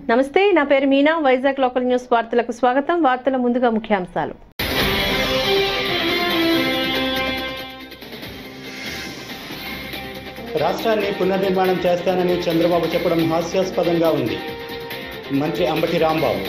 నమస్తే నా పేరు మీనా వైజాగ్ లోకల్ న్యూస్ వార్తలకు స్వాగతం వార్తల ముందుగా ముఖ్యాంశాలు రాష్ట్రాన్ని పునర్నిర్మాణం చేస్తానని చంద్రబాబు చెప్పడం హాస్యాస్పదంగా ఉంది మంత్రి అంబటి రాంబాబు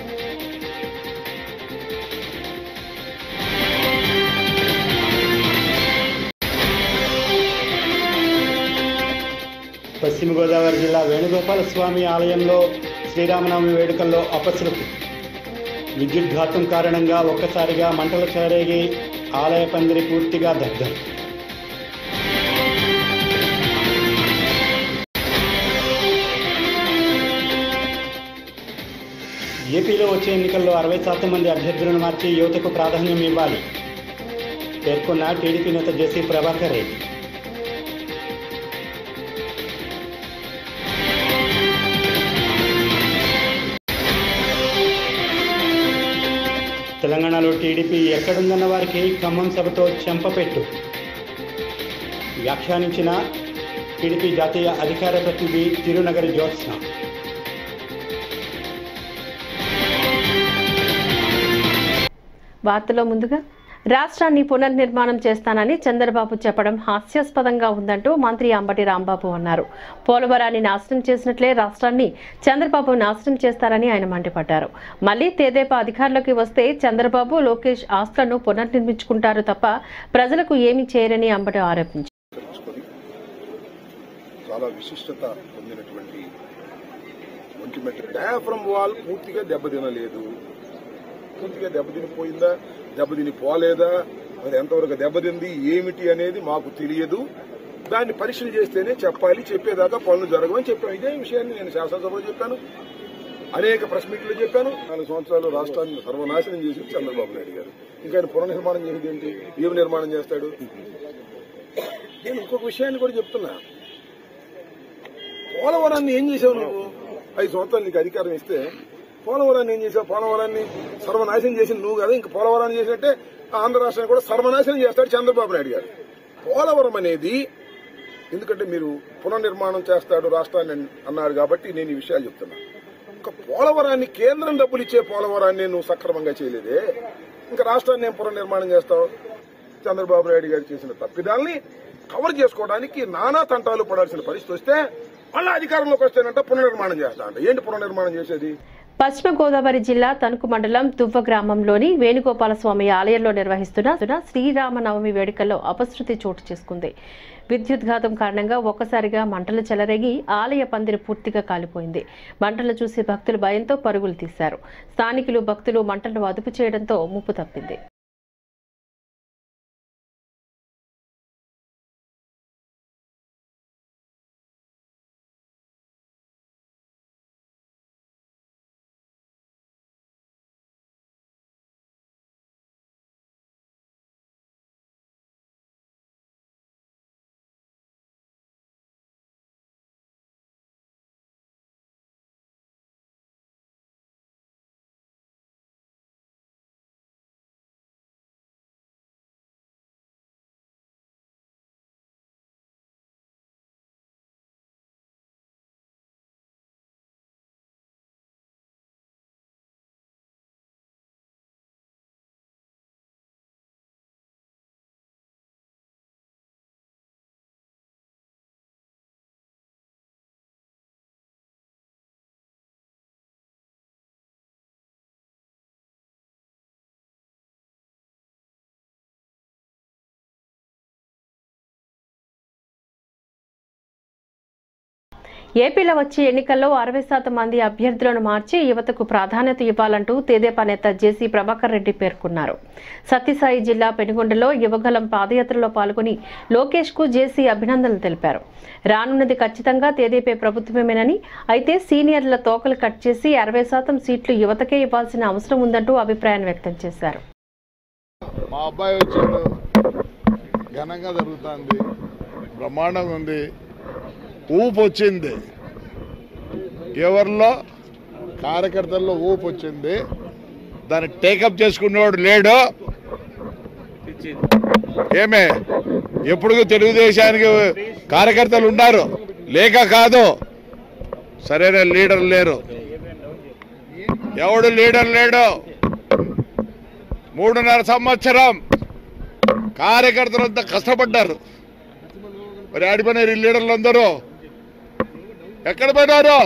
పశ్చిమ గోదావరి జిల్లా వేణుగోపాల స్వామి ఆలయంలో శ్రీరామనవమి వేడుకల్లో అపశృతి విద్యుద్ఘాతం కారణంగా ఒక్కసారిగా మంటలు చెలరేగి ఆలయ పందిరి పూర్తిగా దగ్ధం ఏపీలో వచ్చే ఎన్నికల్లో అరవై శాతం మంది అభ్యర్థులను మార్చి యువతకు ప్రాధాన్యం ఇవ్వాలి పేర్కొన్న టీడీపీ నేత జేసీ ప్రభాకర్ రెడ్డి తెలంగాణలో టీడీపీ ఎక్కడుందన్న వారికి ఖమ్మం సభతో చెంపపెట్టు వ్యాఖ్యానించిన టీడీపీ జాతీయ అధికార ప్రతినిధి తిరునగరి జ్యోత్స్న వార్తలో ముందుగా రాష్ట్రాన్ని పునర్నిర్మాణం చేస్తానని చంద్రబాబు చెప్పడం హాస్యాస్పదంగా ఉందంటూ మంత్రి అంబటి రాంబాబు అన్నారు పోలవరాన్ని నాశనం చేసినట్లే రాష్ట్రాన్ని చంద్రబాబు నాశనం చేస్తారని ఆయన మండిపడ్డారు మళ్లీ తెదేపా అధికారంలోకి వస్తే చంద్రబాబు లోకేష్ ఆస్తులను పునర్నిర్మించుకుంటారు తప్ప ప్రజలకు ఏమీ చేయరని అంబటి ఆరోపించారు తెలుసుకొని చాలా విశిష్టత పొందినటువంటి ఒంటిమెట్ట డయాఫ్రమ్ వాల్ పూర్తిగా దెబ్బతినలేదు పూర్తిగా దెబ్బతినిపోయిందా దెబ్బతిని పోలేదా మరి ఎంతవరకు దెబ్బతింది ఏమిటి అనేది మాకు తెలియదు దాన్ని పరీక్షలు చేస్తేనే చెప్పాలి చెప్పేదాకా పనులు జరగవని చెప్పాను ఇదే విషయాన్ని నేను శాసనసభలో చెప్పాను అనేక ప్రెస్ మీట్లు చెప్పాను నాలుగు సంవత్సరాలు రాష్ట్రాన్ని సర్వనాశనం చేసి చంద్రబాబు నాయుడు గారు ఇంకా ఆయన పునర్నిర్మాణం చేసేది ఏంటి ఏమి నిర్మాణం చేస్తాడు నేను ఇంకొక విషయాన్ని కూడా చెప్తున్నా పోలవరాన్ని ఏం చేసావు నువ్వు ఐదు సంవత్సరాలు నీకు అధికారం ఇస్తే పోలవరాన్ని ఏం చేసావు పోలవరాన్ని సర్వనాశనం చేసిన నువ్వు కదా ఇంకా పోలవరాన్ని చేసినట్టే ఆంధ్ర రాష్ట్రాన్ని కూడా సర్వనాశనం చేస్తాడు చంద్రబాబు నాయుడు గారు పోలవరం అనేది ఎందుకంటే మీరు పునర్నిర్మాణం చేస్తాడు రాష్ట్రాన్ని అని అన్నారు కాబట్టి నేను ఈ విషయాలు చెప్తున్నా ఇంకా పోలవరాన్ని కేంద్రం డబ్బులు ఇచ్చే పోలవరాన్ని నువ్వు సక్రమంగా చేయలేదే ఇంకా రాష్ట్రాన్ని ఏం పునర్నిర్మాణం చేస్తావు చంద్రబాబు నాయుడు గారు చేసిన తప్పిదాల్ని కవర్ చేసుకోవడానికి నానా తంటాలు పడాల్సిన పరిస్థితి వస్తే మళ్ళీ అధికారంలోకి వస్తేనంట పునర్నిర్మాణం చేస్తా అంట ఏంటి పునర్నిర్మాణం చేసేది పశ్చిమ గోదావరి జిల్లా తణుకు మండలం దువ్వ గ్రామంలోని వేణుగోపాల స్వామి ఆలయంలో నిర్వహిస్తున్న శ్రీరామనవమి వేడుకల్లో అపశృతి చోటు చేసుకుంది విద్యుద్ఘాతం కారణంగా ఒక్కసారిగా మంటలు చెలరేగి ఆలయ పందిరి పూర్తిగా కాలిపోయింది మంటలు చూసి భక్తులు భయంతో పరుగులు తీశారు స్థానికులు భక్తులు మంటలను అదుపు చేయడంతో ముప్పు తప్పింది ఏపీలో వచ్చే ఎన్నికల్లో అరవై శాతం మంది అభ్యర్థులను మార్చి యువతకు ప్రాధాన్యత ఇవ్వాలంటూ తెదేపా నేత జేసీ ప్రభాకర్ రెడ్డి పేర్కొన్నారు సత్యసాయి జిల్లా పెనుగొండలో యువగలం పాదయాత్రలో పాల్గొని లోకేష్ కు జేసీ అభినందనలు తెలిపారు రానున్నది ఖచ్చితంగా తెదేపే ప్రభుత్వమేనని అయితే సీనియర్ల తోకలు కట్ చేసి అరవై శాతం సీట్లు యువతకే ఇవ్వాల్సిన అవసరం ఉందంటూ అభిప్రాయం వ్యక్తం చేశారు మా అబ్బాయి వచ్చాడు ఘనంగా జరుగుతుంది బ్రహ్మాండంగా ఉంది ఊపు వచ్చింది ఎవరిలో కార్యకర్తల్లో ఊపు వచ్చింది దాన్ని టేకప్ చేసుకునేవాడు లేడు ఏమే ఎప్పుడు తెలుగుదేశానికి కార్యకర్తలు ఉన్నారు లేక కాదు సరైన లీడర్ లేరు ఎవడు లీడర్ లేడు మూడున్నర సంవత్సరం కార్యకర్తలంతా కష్టపడ్డారు మరి ఆడిపోయినారు ఈ లీడర్లు అందరూ ఎక్కడ పోయినారు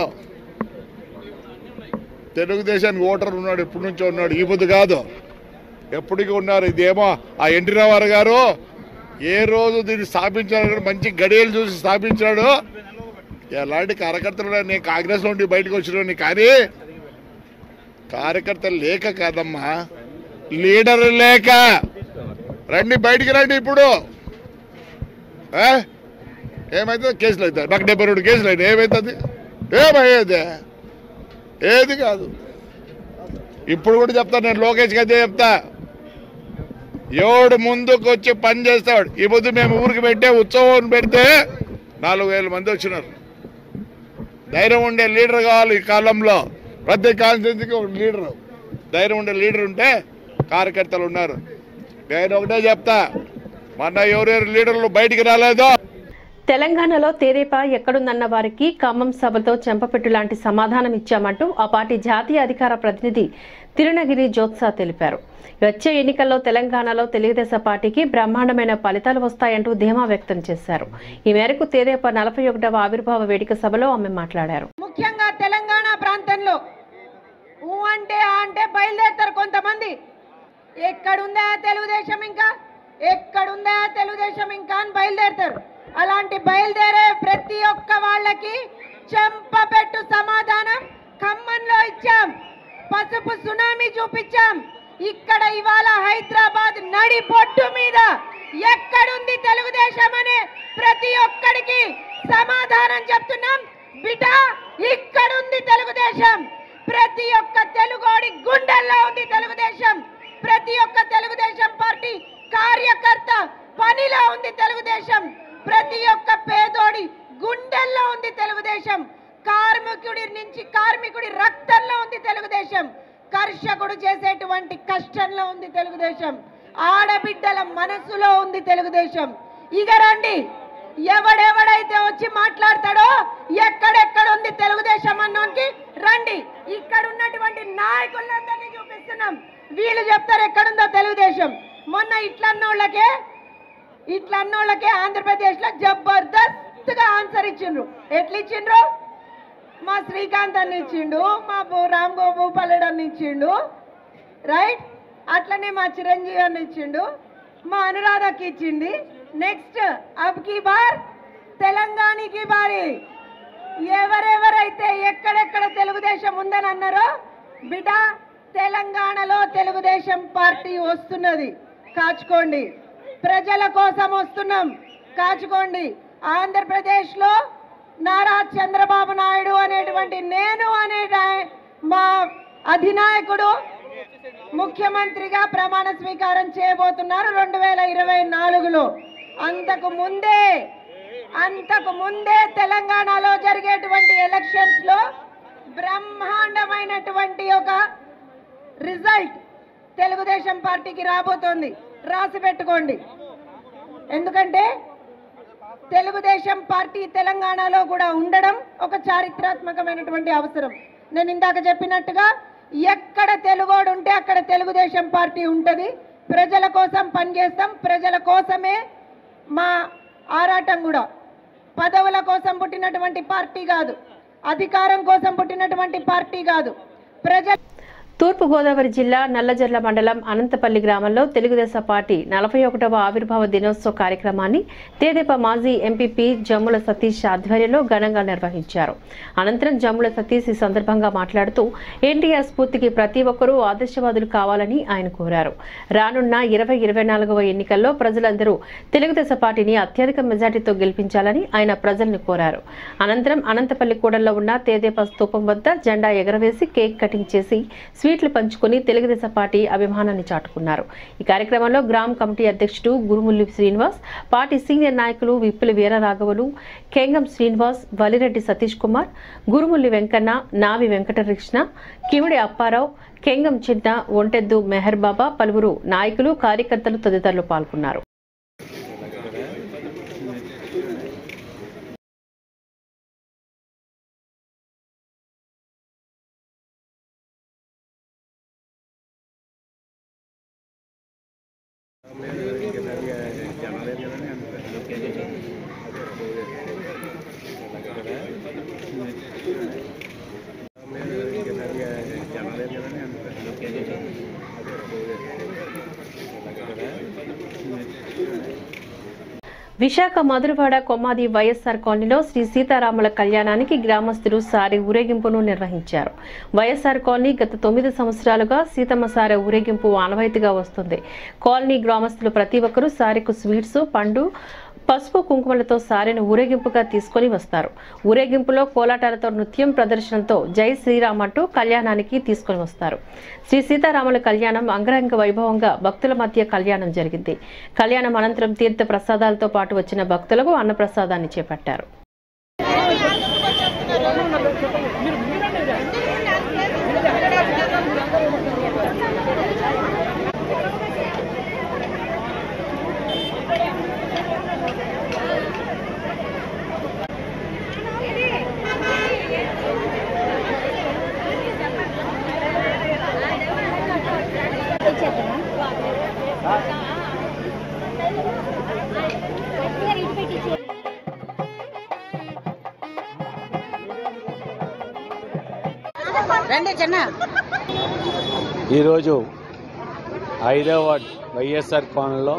తెలుగుదేశానికి ఓటర్ ఉన్నాడు ఎప్పటి నుంచో ఉన్నాడు ఈ పొద్దు కాదు ఎప్పటికీ ఉన్నారు ఇదేమో ఆ ఎన్టీ రామారావు గారు ఏ రోజు దీన్ని స్థాపించాడు మంచి గడియలు చూసి స్థాపించాడు ఎలాంటి కార్యకర్తలు ఉన్నారు? నేను కాంగ్రెస్ నుండి బయటకు వచ్చిన కానీ కార్యకర్తలు లేక కాదమ్మా లీడర్ లేక రండి బయటికి రండి ఇప్పుడు ఆ? ఏమైతుంది కేసులు అవుతాయి నాకు డెబ్బై రెండు కేసులు అయినాయి ఏమవుతుంది ఏమయ్యేది ఏది కాదు ఇప్పుడు కూడా చెప్తా నేను లోకేష్కి అదే చెప్తా ఎవడు ముందుకు వచ్చి పని చేస్తాడు ఈ పొద్దు మేము ఊరికి పెట్టే ఉత్సవం పెడితే నాలుగు వేల మంది వచ్చినారు ధైర్యం ఉండే లీడర్ కావాలి ఈ కాలంలో ప్రతి కాన్స్టిట్యూన్సీకి ఒక లీడర్ ధైర్యం ఉండే లీడర్ ఉంటే కార్యకర్తలు ఉన్నారు నేను ఒకటే చెప్తా మొన్న ఎవరెవరు లీడర్లు బయటికి రాలేదో తెలంగాణలో తేదేపా ఎక్కడుందన్న వారికి ఖమ్మం సభతో చెంపపెట్టు లాంటి సమాధానం ఇచ్చామంటూ ఆ పార్టీ జాతీయ అధికార ప్రతినిధి తిరునగిరి జ్యోత్సా తెలిపారు వచ్చే ఎన్నికల్లో తెలంగాణలో తెలుగుదేశం పార్టీకి బ్రహ్మాండమైన ఫలితాలు వస్తాయంటూ ధీమా వ్యక్తం చేశారు ఈ మేరకు తేదేపా నలభై ఒకటవ ఆవిర్భావ వేదిక సభలో ఆమె మాట్లాడారు ముఖ్యంగా తెలంగాణ ప్రాంతంలో ఊ అంటే ఆ అంటే బయలుదేరుతారు కొంతమంది ఎక్కడుందా తెలుగుదేశం ఇంకా ఎక్కడుందా తెలుగుదేశం ఇంకా అని బయలుదేరుతారు అలాంటి బయలుదేరే ప్రతి ఒక్క వాళ్ళకి చెంపపెట్టు సమాధానం ఖమ్మంలో ఇచ్చాం పసుపు సునామీ చూపించాం ఇక్కడ ఇవాళ హైదరాబాద్ నడి బొట్టు మీద ఎక్కడుంది తెలుగుదేశం అనే ప్రతి ఒక్కడికి సమాధానం చెప్తున్నాం బిడ్డ ఇక్కడుంది తెలుగుదేశం ప్రతి ఒక్క తెలుగోడి గుండెల్లో ఉంది తెలుగుదేశం ప్రతి ఒక్క తెలుగుదేశం పార్టీ కార్యకర్త పనిలో ఉంది తెలుగుదేశం ప్రతి ఒక్క పేదోడి గుండెల్లో ఉంది తెలుగుదేశం కార్మికుడి నుంచి కార్మికుడి రక్తంలో ఉంది తెలుగుదేశం కర్షకుడు చేసేటువంటి కష్టంలో ఉంది తెలుగుదేశం ఆడబిడ్డల మనసులో ఉంది తెలుగుదేశం ఇక రండి ఎవడెవడైతే వచ్చి మాట్లాడతాడో ఎక్కడెక్కడ ఉంది తెలుగుదేశం అన్నోనికి రండి ఇక్కడ ఉన్నటువంటి నాయకులందరినీ చూపిస్తున్నాం వీళ్ళు చెప్తారు ఎక్కడుందో తెలుగుదేశం మొన్న ఇట్లా అన్నోళ్ళకే ఇట్లా అన్నోళ్ళకే ఆంధ్రప్రదేశ్ లో జబర్దస్త్ గా ఆన్సర్ ఇచ్చిండ్రు ఎట్లా ఇచ్చిండ్రు మా శ్రీకాంత్ అన్ని ఇచ్చిండు మా బు- రామ్ గో భూపాలుడు అన్ని ఇచ్చిండు రైట్ అట్లనే మా చిరంజీవి అన్ని ఇచ్చిండు మా అనురాధకి ఇచ్చింది నెక్స్ట్ అబ్ కి బార్ తెలంగాణకి బారి ఎవరెవరైతే ఎక్కడెక్కడ తెలుగుదేశం ఉందని అన్నారో బిడ్డ తెలంగాణలో తెలుగుదేశం పార్టీ వస్తున్నది కాచుకోండి ప్రజల కోసం వస్తున్నాం కాచుకోండి ఆంధ్రప్రదేశ్ లో నారా చంద్రబాబు నాయుడు అనేటువంటి నేను అనే డా- మా అధినాయకుడు ముఖ్యమంత్రిగా ప్రమాణ స్వీకారం చేయబోతున్నారు రెండు వేల ఇరవై నాలుగులో అంతకు ముందే అంతకు ముందే తెలంగాణలో జరిగేటువంటి ఎలక్షన్స్ లో బ్రహ్మాండమైనటువంటి ఒక రిజల్ట్ తెలుగుదేశం పార్టీకి రాబోతోంది రాసి పెట్టుకోండి ఎందుకంటే తెలుగుదేశం పార్టీ తెలంగాణలో కూడా ఉండడం ఒక చారిత్రాత్మకమైనటువంటి అవసరం నేను ఇందాక చెప్పినట్టుగా ఎక్కడ తెలుగోడు ఉంటే అక్కడ తెలుగుదేశం పార్టీ ఉంటది ప్రజల కోసం పనిచేస్తాం ప్రజల కోసమే మా ఆరాటం కూడా పదవుల కోసం పుట్టినటువంటి పార్టీ కాదు అధికారం కోసం పుట్టినటువంటి పార్టీ కాదు ప్రజల తూర్పుగోదావరి జిల్లా నల్లజర్ల మండలం అనంతపల్లి గ్రామంలో తెలుగుదేశం పార్టీ నలభై ఒకటవ ఆవిర్భావ దినోత్సవ కార్యక్రమాన్ని తేదేపా మాజీ ఎంపీపీ జమ్ముల సతీష్ ఆధ్వర్యంలో ఘనంగా నిర్వహించారు అనంతరం జమ్ముల సతీష్ ఈ సందర్భంగా మాట్లాడుతూ ఎన్టీఆర్ స్ఫూర్తికి ప్రతి ఒక్కరూ ఆదర్శవాదులు కావాలని ఆయన కోరారు రానున్న ఇరవై ఇరవై నాలుగవ ఎన్నికల్లో ప్రజలందరూ తెలుగుదేశం పార్టీని అత్యధిక మెజార్టీతో గెలిపించాలని ఆయన ప్రజల్ని కోరారు అనంతరం అనంతపల్లి కూడల్లో ఉన్న తేదేపా స్తూపం వద్ద జెండా ఎగరవేసి కేక్ కటింగ్ చేసి స్వీట్లు పంచుకొని తెలుగుదేశం పార్టీ అభిమానాన్ని చాటుకున్నారు ఈ కార్యక్రమంలో గ్రామ కమిటీ అధ్యక్షుడు గురుముల్లి శ్రీనివాస్ పార్టీ సీనియర్ నాయకులు విప్పుల వీరరాఘవులు కెంగం శ్రీనివాస్ వలిరెడ్డి సతీష్ కుమార్ గురుముల్లి వెంకన్న నావి వెంకటకృష్ణ కిమిడి అప్పారావు కెంగం చిన్న ఒంటెద్దు మెహర్ బాబా పలువురు నాయకులు కార్యకర్తలు తదితరులు పాల్గొన్నారు విశాఖ మధురవాడ కొమ్మాది వైఎస్ఆర్ కాలనీలో శ్రీ సీతారాముల కళ్యాణానికి గ్రామస్తులు సారి ఊరేగింపును నిర్వహించారు వైఎస్ఆర్ కాలనీ గత తొమ్మిది సంవత్సరాలుగా సీతమ్మ సారె ఊరేగింపు ఆనవాయితీగా వస్తుంది కాలనీ గ్రామస్తులు ప్రతి ఒక్కరూ సారెకు స్వీట్స్ పండు పసుపు కుంకుమలతో సారెను ఊరేగింపుగా తీసుకొని వస్తారు ఊరేగింపులో కోలాటాలతో నృత్యం ప్రదర్శనతో జై శ్రీరామ్ అంటూ కళ్యాణానికి తీసుకొని వస్తారు శ్రీ సీతారాముల కళ్యాణం అంగరంగ వైభవంగా భక్తుల మధ్య కళ్యాణం జరిగింది కళ్యాణం అనంతరం తీర్థ ప్రసాదాలతో పాటు వచ్చిన భక్తులకు అన్నప్రసాదాన్ని చేపట్టారు రండి చిన్న ఈరోజు హైదరాబాద్ వైఎస్ఆర్ కోణంలో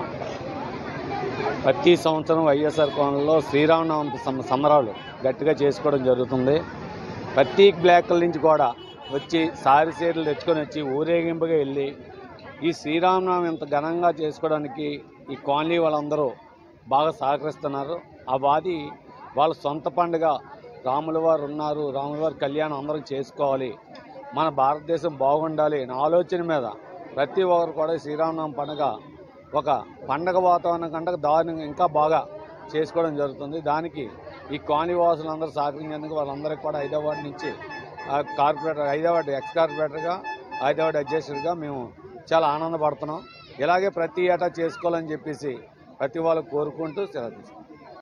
ప్రతి సంవత్సరం వైఎస్ఆర్ కోణంలో శ్రీరామనవమి సమ- సంబరాలు గట్టిగా చేసుకోవడం జరుగుతుంది ప్రతి బ్లాక్ల నుంచి కూడా వచ్చి సారి సీరలు తెచ్చుకొని వచ్చి ఊరేగింపుగా వెళ్ళి ఈ శ్రీరామనవమి ఇంత ఘనంగా చేసుకోవడానికి ఈ కాలనీ వాళ్ళందరూ బాగా సహకరిస్తున్నారు ఆ వాది వాళ్ళ సొంత పండుగ రాముల వారు ఉన్నారు రాముల వారి కళ్యాణం అందరం చేసుకోవాలి మన భారతదేశం బాగుండాలి అనే ఆలోచన మీద ప్రతి ఒక్కరు కూడా ఈ శ్రీరామనవమి పండుగ ఒక పండగ వాతావరణం కంటే దారుణంగా ఇంకా బాగా చేసుకోవడం జరుగుతుంది దానికి ఈ కాలనీ వాసులందరూ సహకరించేందుకు వాళ్ళందరికీ కూడా హైదరాబాద్ నుంచి ఆ కార్పొరేటర్ హైదరాబాద్ ఎక్స్ కార్పొరేటర్గా హైదరాబాద్ అధ్యక్షుడిగా మేము చాలా ఆనందపడుతున్నాం ఇలాగే ప్రతి ఏటా చేసుకోవాలని చెప్పేసి ప్రతి వాళ్ళు కోరుకుంటూ సెలవు తీసుకుంటాం.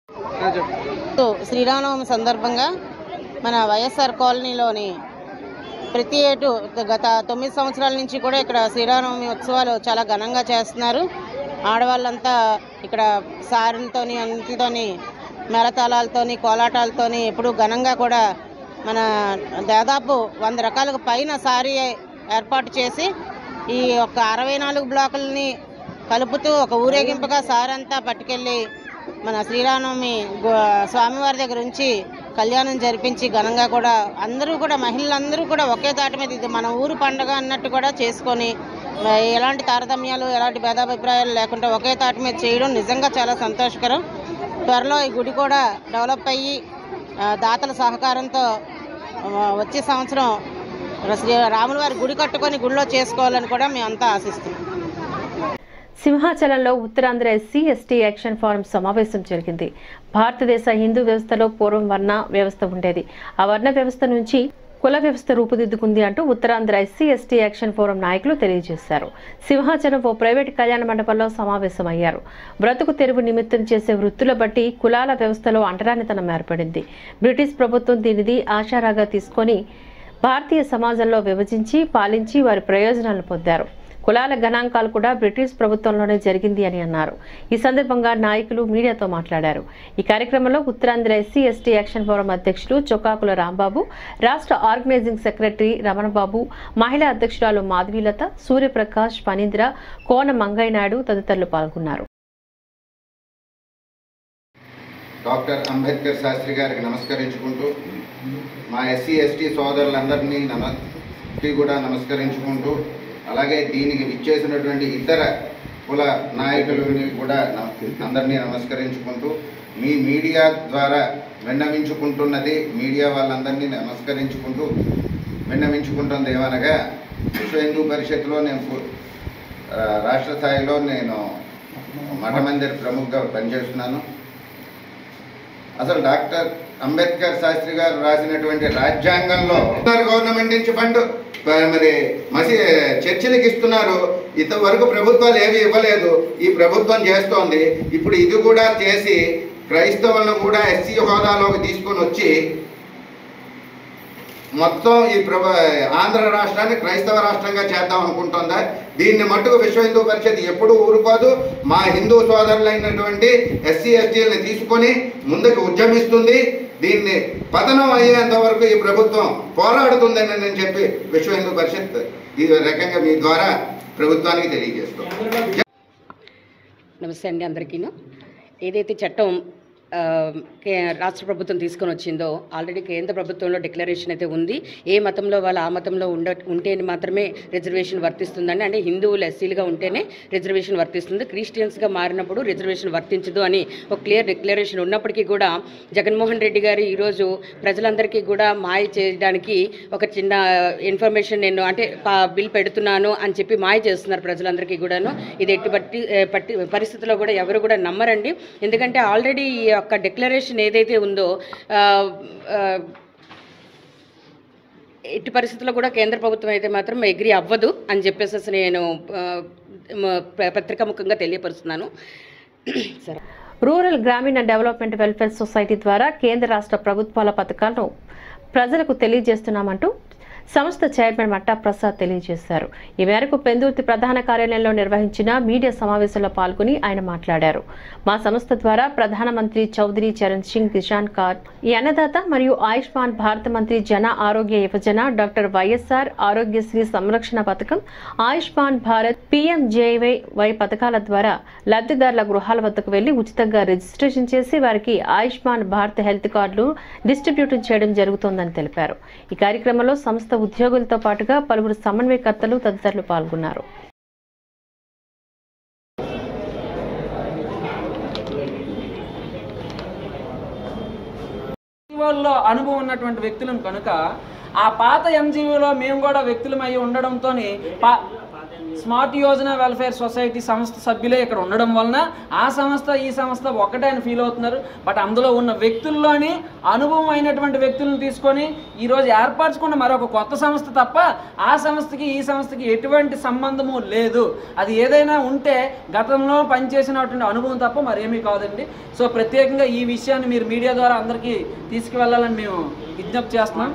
తో శ్రీరామనవమి సందర్భంగా మన వైఎస్ఆర్ కాలనీలోని ప్రతి ఏటు గత తొమ్మిది సంవత్సరాల నుంచి కూడా ఇక్కడ శ్రీరామనవమి ఉత్సవాలు చాలా ఘనంగా చేస్తున్నారు ఆడవాళ్ళంతా ఇక్కడ సారులతోని అన్నిటితోని మేళతాళాలతోని కోలాటాలతోని ఎప్పుడూ ఘనంగా కూడా మన దాదాపు వంద రకాలకు పైన సారీ ఏర్పాటు చేసి ఈ ఒక అరవై నాలుగు బ్లాకులని కలుపుతూ ఒక ఊరేగింపుగా సారంతా పట్టుకెళ్ళి మన శ్రీరామనవమి గో- స్వామివారి దగ్గర ఉంచి కళ్యాణం జరిపించి ఘనంగా కూడా అందరూ కూడా మహిళలందరూ కూడా ఒకే తాటి మీద ఇది మన ఊరు పండగ అన్నట్టు కూడా చేసుకొని మ- ఎలాంటి తారతమ్యాలు ఎలాంటి భేదాభిప్రాయాలు లేకుండా ఒకే తాటి మీద చేయడం నిజంగా చాలా సంతోషకరం త్వరలో ఈ గుడి కూడా డెవలప్ అయ్యి ఆ, దాతల సహకారంతో ఆ, వచ్చే సంవత్సరం శ్రీ రాముల వారి గుడి కట్టుకొని గుడిలో చేసుకోవాలని కూడా మేమంతా ఆశిస్తున్నాం సింహాచలంలో Uttarandhra SC ST action forum సమావేశం జరిగింది భారతదేశ హిందూ వ్యవస్థలో పూర్వం వర్ణ వ్యవస్థ ఉండేది ఆ వర్ణ వ్యవస్థ నుంచి కుల వ్యవస్థ రూపుదిద్దుకుంది అంటూ Uttarandhra SC ST action forum నాయకులు తెలియజేశారు సింహాచలం ఓ ప్రైవేట్ కళ్యాణ మండపంలో సమావేశమయ్యారు బ్రతుకు తెరువు నిమిత్తం చేసే వృత్తుల బట్టి కులాల వ్యవస్థలో అంటరానితనం ఏర్పడింది బ్రిటిష్ ప్రభుత్వం దీనిది ఆశారాగా తీసుకొని భారతీయ సమాజంలో విభజించి పాలించి వారి ప్రయోజనాలు పొందారు కులాల గణాంకాలు కూడా బ్రిటిష్ ప్రభుత్వంలోనే జరిగింది అని అన్నారు ఈ సందర్భంగా నాయకులు మీడియాతో మాట్లాడారు ఈ కార్యక్రమంలో Uttarandhra SC ST action forum అధ్యక్షులు చొక్కాకుల రాంబాబు రాష్ట్ర ఆర్గనైజింగ్ సెక్రటరీ రమణబాబు మహిళా అధ్యక్షురాలు మాధవీలత సూర్యప్రకాష్ ఫణీంద్ర కోన మంగయ్యనాయుడు తదితరులు పాల్గొన్నారు డాక్టర్ అంబేద్కర్ శాస్త్రి గారికి నమస్కరించుకుంటూ మా ఎస్సీ ఎస్టీ సోదరులందరినీ నమస్కి కూడా నమస్కరించుకుంటూ అలాగే దీనికి విచ్చేసినటువంటి ఇతర కుల నాయకులని కూడా న- అందరినీ నమస్కరించుకుంటూ మీ మీడియా ద్వారా విన్నవించుకుంటున్నది మీడియా వాళ్ళందరినీ నమస్కరించుకుంటూ విన్నవించుకుంటుంది ఏమనగా విశ్వ హిందూ పరిషత్లో నేను పు- ఆ, రాష్ట్ర స్థాయిలో నేను మఠమందిర్ ప్రముఖగా పనిచేస్తున్నాను అసలు డాక్టర్ అంబేద్కర్ శాస్త్రి గారు రాసినటువంటి రాజ్యాంగంలో గవర్నమెంట్ నుంచి ఫండ్ మరి మసి చర్చిలకు ఇస్తున్నారు ఇంతవరకు ప్రభుత్వాలు ఏవి ఇవ్వలేదు ఈ ప్రభుత్వం చేస్తోంది ఇప్పుడు ఇది కూడా చేసి క్రైస్తవులను కూడా ఎస్సీ హోదాలోకి తీసుకొని వచ్చి మొత్తం ఈ ప్రభ ఆంధ్ర రాష్ట్రాన్ని క్రైస్తవ రాష్ట్రంగా చేద్దాం అనుకుంటుందా దీన్ని మట్టుకు విశ్వ హిందూ పరిషత్ ఎప్పుడూ ఊరుకోదు మా హిందూ సోదరులైనటువంటి ఎస్సీ ఎస్టీలను తీసుకొని ముందుకు ఉద్యమిస్తుంది దీన్ని పతనం అయ్యేంత వరకు ఈ ప్రభుత్వం పోరాడుతుందని నేను చెప్పి విశ్వ హిందూ పరిషత్ ఈ రకంగా మీ ద్వారా ప్రభుత్వానికి తెలియజేస్తాం నమస్తే అండి అందరికీను ఏదైతే చట్టం ఆ, కే- రాష్ట్ర ప్రభుత్వం తీసుకొని వచ్చిందో ఆల్రెడీ కేంద్ర ప్రభుత్వంలో డిక్లరేషన్ అయితే ఉంది ఏ మతంలో వాళ్ళు ఆ మతంలో ఉండ ఉంటే మాత్రమే రిజర్వేషన్ వర్తిస్తుందండి అంటే హిందువులు ఎస్సీలుగా ఉంటేనే రిజర్వేషన్ వర్తిస్తుంది క్రిస్టియన్స్గా మారినప్పుడు రిజర్వేషన్ వర్తించదు అని ఒక క్లియర్ డిక్లరేషన్ ఉన్నప్పటికీ కూడా జగన్మోహన్ రెడ్డి గారు ఈరోజు ప్రజలందరికీ కూడా మాయ చేయడానికి ఒక చిన్న ఇన్ఫర్మేషన్ నేను అంటే ప- బిల్ పెడుతున్నాను అని చెప్పి మాయ చేస్తున్నారు ప్రజలందరికీ కూడాను ఇది ఎట్టి పట్టి ఏ, పట్టి పరిస్థితుల్లో కూడా ఎవరు కూడా నమ్మరండి ఎందుకంటే ఆల్రెడీ ఈ యొక్క డిక్లరేషన్ ఏదైతే ఉందో ఆ, ఆ, ఎట్టి పరిస్థితుల్లో కూడా కేంద్ర ప్రభుత్వం అయితే మాత్రం ఎగ్రీ అవ్వదు అని చెప్పేసి నేను ఆ, మ- పత్రికా ముఖంగా తెలియపరుస్తున్నాను సరే రూరల్ గ్రామీణ డెవలప్మెంట్ వెల్ఫేర్ సొసైటీ ద్వారా కేంద్ర రాష్ట్ర ప్రభుత్వాల పథకాలను ప్రజలకు తెలియజేస్తున్నామంటూ సంస్థ చైర్మన్ మట్టా ప్రసాద్ తెలియజేశారు ఈ మేరకు పెందుర్తి ప్రధాన కార్యాలయంలో నిర్వహించిన మీడియా సమావేశంలో పాల్గొని ఆయన మాట్లాడారు మా సంస్థ ద్వారా ప్రధానమంత్రి చౌదరి చరణ్ సింగ్ కిసాన్ కార్డ్ ఈ అన్నదాత మరియు ఆయుష్మాన్ భారత్ మంత్రి జన ఆరోగ్య యువజన డాక్టర్ వైఎస్ఆర్ ఆరోగ్యశ్రీ సంరక్షణ పథకం ఆయుష్మాన్ భారత్ పీఎంజేవై వై పథకాల ద్వారా లబ్ధిదారుల గృహాల వద్దకు వెళ్లి ఉచితంగా రిజిస్ట్రేషన్ చేసి వారికి ఆయుష్మాన్ భారత్ హెల్త్ కార్డులు డిస్ట్రిబ్యూట్ చేయడం జరుగుతోందని తెలిపారు ఈ కార్యక్రమంలో సంస్థ ఉద్యోగులతో పాటుగా పలువురు సమన్వయకర్తలు తదితరులు పాల్గొన్నారు ఎన్జిఓల్లో అనుభవం ఉన్నటువంటి వ్యక్తులను కనుక ఆ పాత ఎన్జిఓలో మేము కూడా వ్యక్తులమై ఉండడంతో పా స్మార్ట్ యోజన వెల్ఫేర్ సొసైటీ సంస్థ సభ్యులే ఇక్కడ ఉండడం వలన ఆ సంస్థ ఈ సంస్థ ఒకటే అని ఫీల్ అవుతున్నారు బట్ అందులో ఉన్న వ్యక్తుల్లోని అనుభవం అయినటువంటి వ్యక్తులను తీసుకొని ఈరోజు ఏర్పరచుకున్న మరొక కొత్త సంస్థ తప్ప ఆ సంస్థకి ఈ సంస్థకి ఎటువంటి సంబంధము లేదు అది ఏదైనా ఉంటే గతంలో పనిచేసినటువంటి అనుభవం తప్ప మరేమీ కాదండి సో ప్రత్యేకంగా ఈ విషయాన్ని మీరు మీడియా ద్వారా అందరికీ తీసుకువెళ్ళాలని మేము విజ్ఞప్తి చేస్తున్నాం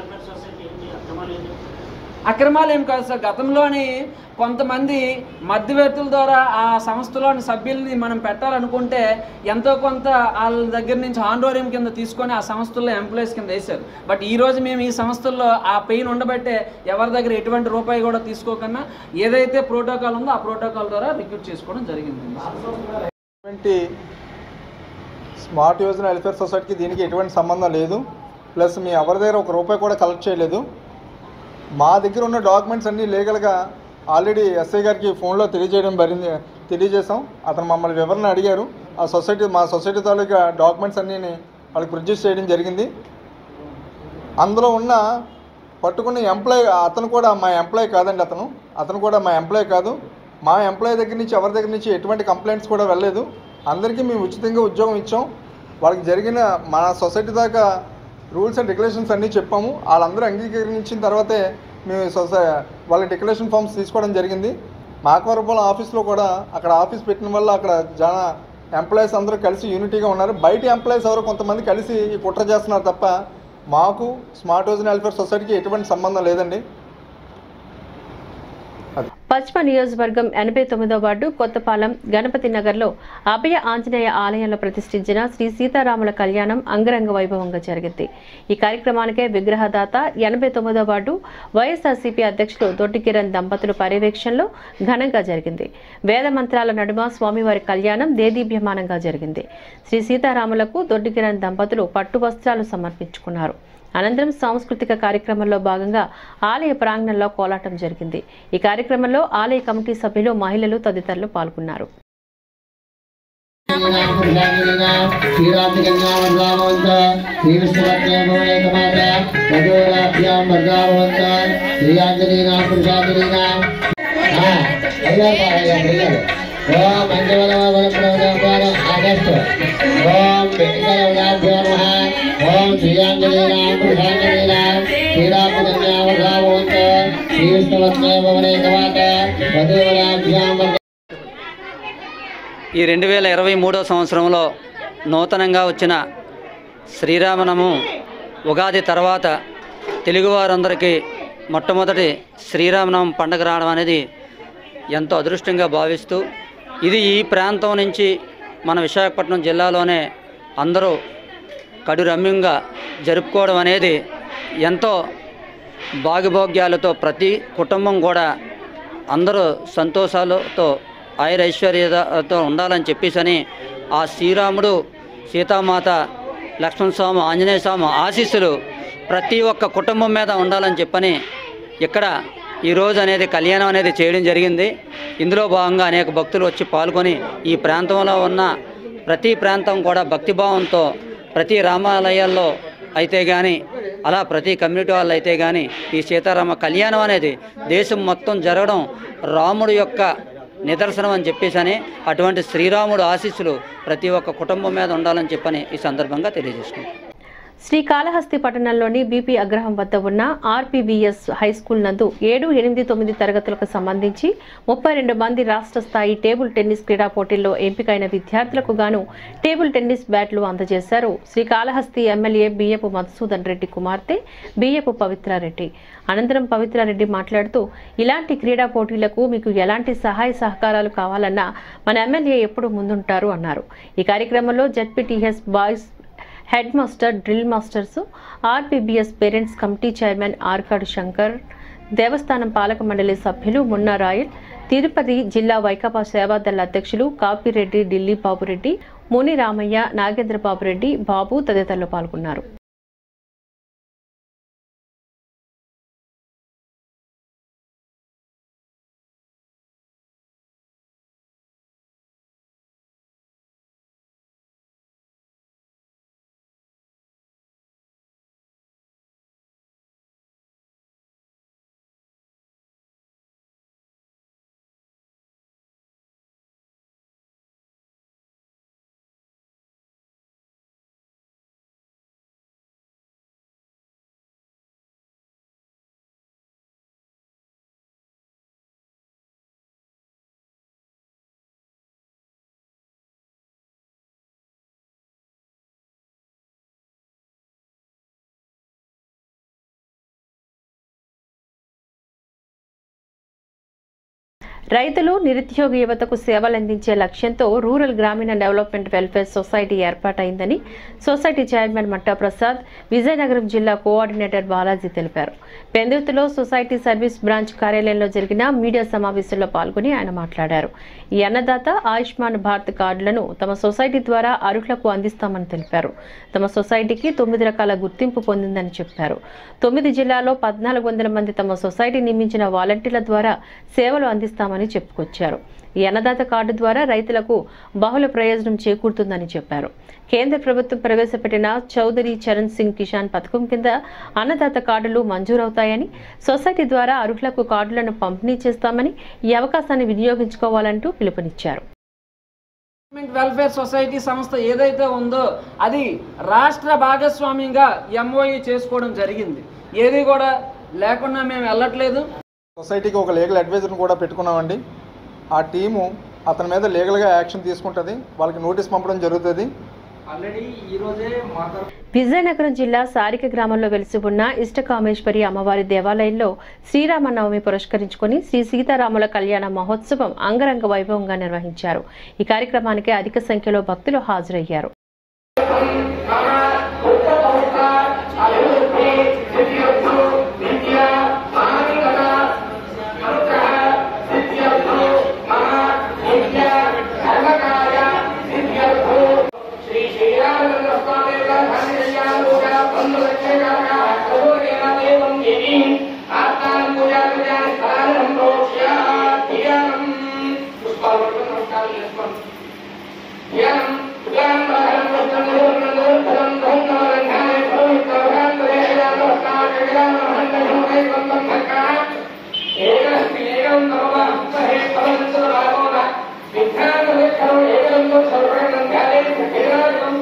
అక్రమాలు ఏం కాదు సార్ గతంలోని కొంతమంది మధ్యవర్తుల ద్వారా ఆ సంస్థలోని సభ్యుల్ని మనం పెట్టాలనుకుంటే ఎంతో కొంత వాళ్ళ దగ్గర నుంచి ఆండోరియం కింద తీసుకొని ఆ సంస్థల్లో ఎంప్లాయీస్ కింద వేశారు బట్ ఈ రోజు మేము ఈ సంస్థల్లో ఆ పెయిన్ ఉండబట్టే ఎవరి దగ్గర ఎటువంటి రూపాయి కూడా తీసుకోకుండా ఏదైతే ప్రోటోకాల్ ఉందో ఆ ప్రోటోకాల్ ద్వారా రిక్రూట్ చేసుకోవడం జరిగింది ఎటువంటి స్మార్ట్ యోజన వెల్ఫేర్ సొసైటీకి దీనికి ఎటువంటి సంబంధం లేదు ప్లస్ మీ ఎవరి దగ్గర ఒక రూపాయి కూడా కలెక్ట్ చేయలేదు మా దగ్గర ఉన్న డాక్యుమెంట్స్ అన్నీ లీగల్గా ఆల్రెడీ ఎస్ఐ గారికి ఫోన్లో తెలియజేయడం జరిగింది తెలియజేశాం అతను మమ్మల్ని వివరణ అడిగారు ఆ సొసైటీ మా సొసైటీ తాలూకా డాక్యుమెంట్స్ అన్నీ వాళ్ళకి ప్రొడ్యూస్ చేయడం జరిగింది అందులో ఉన్న పట్టుకున్న ఎంప్లాయ్ అతను కూడా మా ఎంప్లాయ్ కాదండి అతను అతను కూడా మా ఎంప్లాయ్ కాదు మా ఎంప్లాయ్ దగ్గర నుంచి ఎవరి దగ్గర నుంచి ఎటువంటి కంప్లైంట్స్ కూడా వెళ్ళలేదు అందరికీ మేము ఉచితంగా ఉద్యోగం ఇచ్చాం వాళ్ళకి జరిగిన మన సొసైటీ దాకా రూల్స్ అండ్ రెగ్యులేషన్స్ అన్నీ చెప్పాము వాళ్ళందరూ అంగీకరించిన తర్వాతే మేము సొసై వాళ్ళ డిక్లరేషన్ ఫామ్స్ తీసుకోవడం జరిగింది మాకవరపాలెం ఆఫీస్లో కూడా అక్కడ ఆఫీస్ పెట్టిన వల్ల అక్కడ చాలా ఎంప్లాయీస్ అందరూ కలిసి యూనిటీగా ఉన్నారు బయట ఎంప్లాయీస్ ఎవరో కొంతమంది కలిసి ఈ కుట్ర చేస్తున్నారు తప్ప మాకు స్మార్ట్ యోజన వెల్ఫేర్ సొసైటీకి ఎటువంటి సంబంధం లేదండి పశ్చిమ నియోజకవర్గం ఎనభై తొమ్మిదో వార్డు కొత్తపాలెం గణపతి నగర్లో అభయ ఆంజనేయ ఆలయంలో ప్రతిష్ఠించిన శ్రీ సీతారాముల కళ్యాణం అంగరంగ వైభవంగా జరిగింది ఈ కార్యక్రమానికే విగ్రహదాత ఎనభై తొమ్మిదో వార్డు వైఎస్ఆర్సీపీ అధ్యక్షులు దొడ్డి కిరణ్ దంపతుల పర్యవేక్షణలో ఘనంగా జరిగింది వేద మంత్రాల నడుమ స్వామివారి కళ్యాణం దేదీప్యమానంగా జరిగింది శ్రీ సీతారాములకు దొడ్డి కిరణ్ దంపతులు పట్టు వస్త్రాలు సమర్పించుకున్నారు అనంతరం సాంస్కృతిక కార్యక్రమంలో భాగంగా ఆలయ ప్రాంగణంలో కోలాటం జరిగింది ఈ కార్యక్రమంలో ఆలయ కమిటీ సభ్యులు మహిళలు తదితరులు పాల్గొన్నారు ఓం ఓం శ్రీయాంజలీనాం పురుషాంజలీనాం శ్రీరామకన్యావధావంత శ్రీవిష్ణువత్మే భవనేకవాత వధూవరాభ్యాం ఈ రెండు వేల ఇరవై మూడో సంవత్సరంలో నూతనంగా వచ్చిన శ్రీరామనము ఉగాది తర్వాత తెలుగువారందరికీ మొట్టమొదటి శ్రీరామనవమి పండుగ రావడం అనేది ఎంతో అదృష్టంగా భావిస్తూ ఇది ఈ ప్రాంతం నుంచి మన విశాఖపట్నం జిల్లాలోనే అందరూ కడురమ్యంగా జరుపుకోవడం అనేది ఎంతో భాగ్యభోగ్యాలతో ప్రతి కుటుంబం కూడా అందరూ సంతోషాలతో ఆయురైశ్వర్యతో ఉండాలని చెప్పేసని ఆ శ్రీరాముడు సీతామాత లక్ష్మణ స్వామి ఆంజనేయ స్వామి ఆశీస్సులు ప్రతి ఒక్క కుటుంబం మీద ఉండాలని చెప్పని ఇక్కడ ఈరోజు అనేది కళ్యాణం అనేది చేయడం జరిగింది ఇందులో భాగంగా అనేక భక్తులు వచ్చి పాల్గొని ఈ ప్రాంతంలో ఉన్న ప్రతి ప్రాంతం కూడా భక్తిభావంతో ప్రతి రామాలయాల్లో అయితే కానీ అలా ప్రతి కమ్యూనిటీ వాళ్ళు అయితే కానీ ఈ సీతారామ కళ్యాణం అనేది దేశం మొత్తం జరగడం రాముడు యొక్క నిదర్శనం అని చెప్పేసి అని అటువంటి శ్రీరాముడు ఆశీస్సులు ప్రతి ఒక్క కుటుంబం మీద ఉండాలని చెప్పని ఈ సందర్భంగా తెలియజేసుకుంటాం శ్రీకాళహస్తి పట్టణంలోని బీపీ అగ్రహం వద్ద ఉన్న ఆర్పీవీఎస్ హై స్కూల్ నందు ఏడు ఎనిమిది తొమ్మిది తరగతులకు సంబంధించి ముప్పై రెండు మంది రాష్ట్ర స్థాయి టేబుల్ టెన్నిస్ క్రీడా పోటీల్లో ఎంపికైన విద్యార్థులకు గాను టేబుల్ టెన్నిస్ బ్యాట్లు అందజేశారు శ్రీకాళహస్తి ఎమ్మెల్యే బియ్యపు మధుసూదన్ రెడ్డి కుమార్తె బియ్యపు పవిత్రారెడ్డి అనంతరం పవిత్రారెడ్డి మాట్లాడుతూ ఇలాంటి క్రీడా పోటీలకు మీకు ఎలాంటి సహాయ సహకారాలు కావాలన్నా మన ఎమ్మెల్యే ఎప్పుడు ముందుంటారు అన్నారు ఈ కార్యక్రమంలో ZPTS boys head master drill masters RPBS parents committee chairman Arkadu Shankar దేవస్థానం పాలక మండలి సభ్యులు మున్నా రాయల్ తిరుపతి జిల్లా వైకాపా సేవాదళ అధ్యక్షులు కాపిరెడ్డి ఢిల్లీ బాబురెడ్డి ముని రామయ్య నాగేంద్ర బాబురెడ్డి బాబు తదితరులు పాల్గొన్నారు రైతులు నిరుద్యోగ యువతకు సేవలందించే లక్ష్యంతో రూరల్ గ్రామీణ డెవలప్మెంట్ వెల్ఫేర్ సొసైటీ ఏర్పాటైందని సొసైటీ చైర్మన్ మట్టా ప్రసాద్ విజయనగరం జిల్లా కోఆర్డినేటర్ బాలాజీ తెలిపారు పెందుర్తిలో సొసైటీ సర్వీస్ బ్రాంచ్ కార్యాలయంలో జరిగిన మీడియా సమావేశంలో పాల్గొని ఆయన మాట్లాడారు ఈ అన్నదాత ఆయుష్మాన్ భారత్ కార్డులను తమ సొసైటీ ద్వారా అర్హులకు అందిస్తామని తెలిపారు తమ సొసైటీకి తొమ్మిది రకాల గుర్తింపు పొందిందని చెప్పారు తొమ్మిది జిల్లాల్లో పద్నాలుగు వందల మంది తమ సొసైటీ నియమించిన వాలంటీర్ల ద్వారా సేవలు అందిస్తామని చెప్పుకొచ్చారు ఈ అన్నదాత కార్డు ద్వారా రైతులకు బహుళ ప్రయోజనం చేకూరుతుందని చెప్పారు కేంద్ర ప్రభుత్వం ప్రవేశపెట్టిన చౌదరి చరణ్ సింగ్ కిసాన్ పథకం కింద అన్నదాత కార్డులు మంజూరవుతాయని సొసైటీ ద్వారా అర్హులకు కార్డులను పంపిణీ చేస్తామని ఈ అవకాశాన్ని వినియోగించుకోవాలంటూ పిలుపునిచ్చారు గవర్నమెంట్ వెల్ఫేర్ సొసైటీ సంస్థ ఏదైతే ఉందో అది రాష్ట్ర భాగస్వామ్యంగా ఎంఓయూ చేసుకోవడం జరిగింది ఏది కూడా లేకుండా మేము వెళ్ళట్లేదు సొసైటీకి ఒక లీగల్ అడ్వైజర్ని కూడా పెట్టుకున్నామండి ఆ టీము అతని మీద లీగల్గా యాక్షన్ తీసుకుంటుంది వాళ్ళకి నోటీస్ పంపడం జరుగుతుంది ఆల్రెడీ ఈ రోజే మాట్లాడు విజయనగరం జిల్లా సారిక గ్రామంలో వెలిసి ఉన్న ఇష్టకామేశ్వరి అమ్మవారి దేవాలయంలో శ్రీరామనవమి పురస్కరించుకొని శ్రీ సీతారాముల కళ్యాణ మహోత్సవం అంగరంగ వైభవంగా నిర్వహించారు ఈ కార్యక్రమానికి అధిక సంఖ్యలో భక్తులు హాజరయ్యారు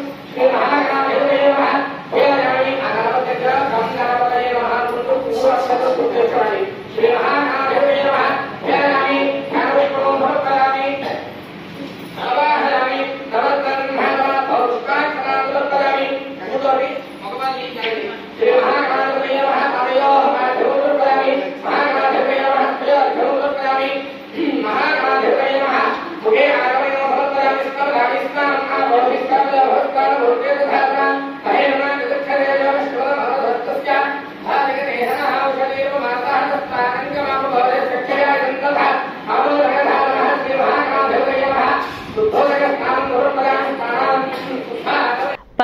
ఏకం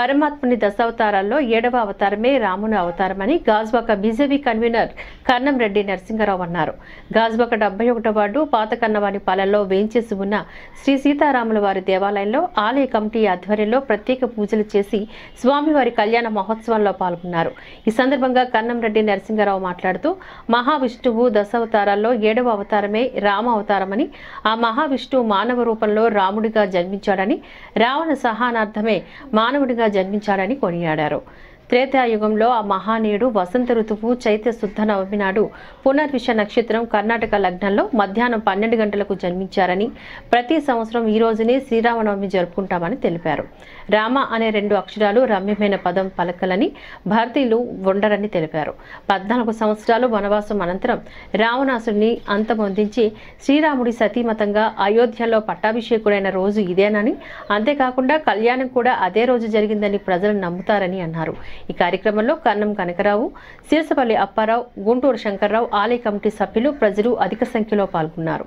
పరమాత్ముని దశావతారాల్లో ఏడవ అవతారమే రాముని అవతారమని గాజువాక బీజేపీ కన్వీనర్ కన్నం రెడ్డి నరసింహారావు అన్నారు గాజువాక డెబ్బై ఒకటో వార్డు పాత కన్నవాని పాలెంలో వేంచేసి ఉన్న శ్రీ సీతారాముల వారి దేవాలయంలో ఆలయ కమిటీ ఆధ్వర్యంలో ప్రత్యేక పూజలు చేసి స్వామివారి కళ్యాణ మహోత్సవంలో పాల్గొన్నారు ఈ సందర్భంగా కన్నం రెడ్డి నరసింహారావు మాట్లాడుతూ మహావిష్ణువు దశావతారాల్లో ఏడవ అవతారమే రామ అవతారమని ఆ మహావిష్ణువు మానవ రూపంలో రాముడిగా జన్మించాడని రావణ సహానార్థమే మానవుడిగా జన్మించాడని కొనియాడారు త్రేతాయుగంలో ఆ మహానీయుడు వసంత ఋతువు చైత్య శుద్ధ నవమి నాడు పునర్విష నక్షత్రం కర్ణాటక లగ్నంలో మధ్యాహ్నం పన్నెండు గంటలకు జన్మించారని ప్రతి సంవత్సరం ఈ రోజునే శ్రీరామనవమి జరుపుకుంటామని తెలిపారు రామ అనే రెండు అక్షరాలు రమ్యమైన పదం పలకలని భారతీయులు ఉండరని తెలిపారు పద్నాలుగు సంవత్సరాలు వనవాసం అనంతరం రావణాసుడిని అంతమొందించి శ్రీరాముడి సతీమతంగా అయోధ్యలో పట్టాభిషేకుడైన రోజు ఇదేనని అంతేకాకుండా కళ్యాణం కూడా అదే రోజు జరిగిందని ప్రజలు నమ్ముతారని అన్నారు ఈ కార్యక్రమంలో కన్నం కనకరావు శీర్షపల్లి అప్పారావు గుంటూరు శంకర్రావు ఆలయ కమిటీ సభ్యులు ప్రజలు అధిక సంఖ్యలో పాల్గొన్నారు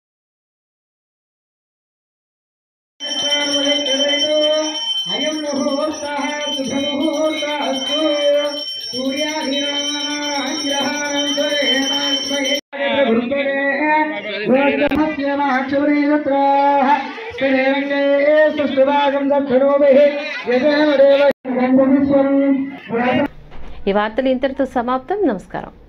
అయం ముహూర్త శుభముహూర్త అస్తు ఈ వార్తలు ఇంతటితో సమాప్తం నమస్కారం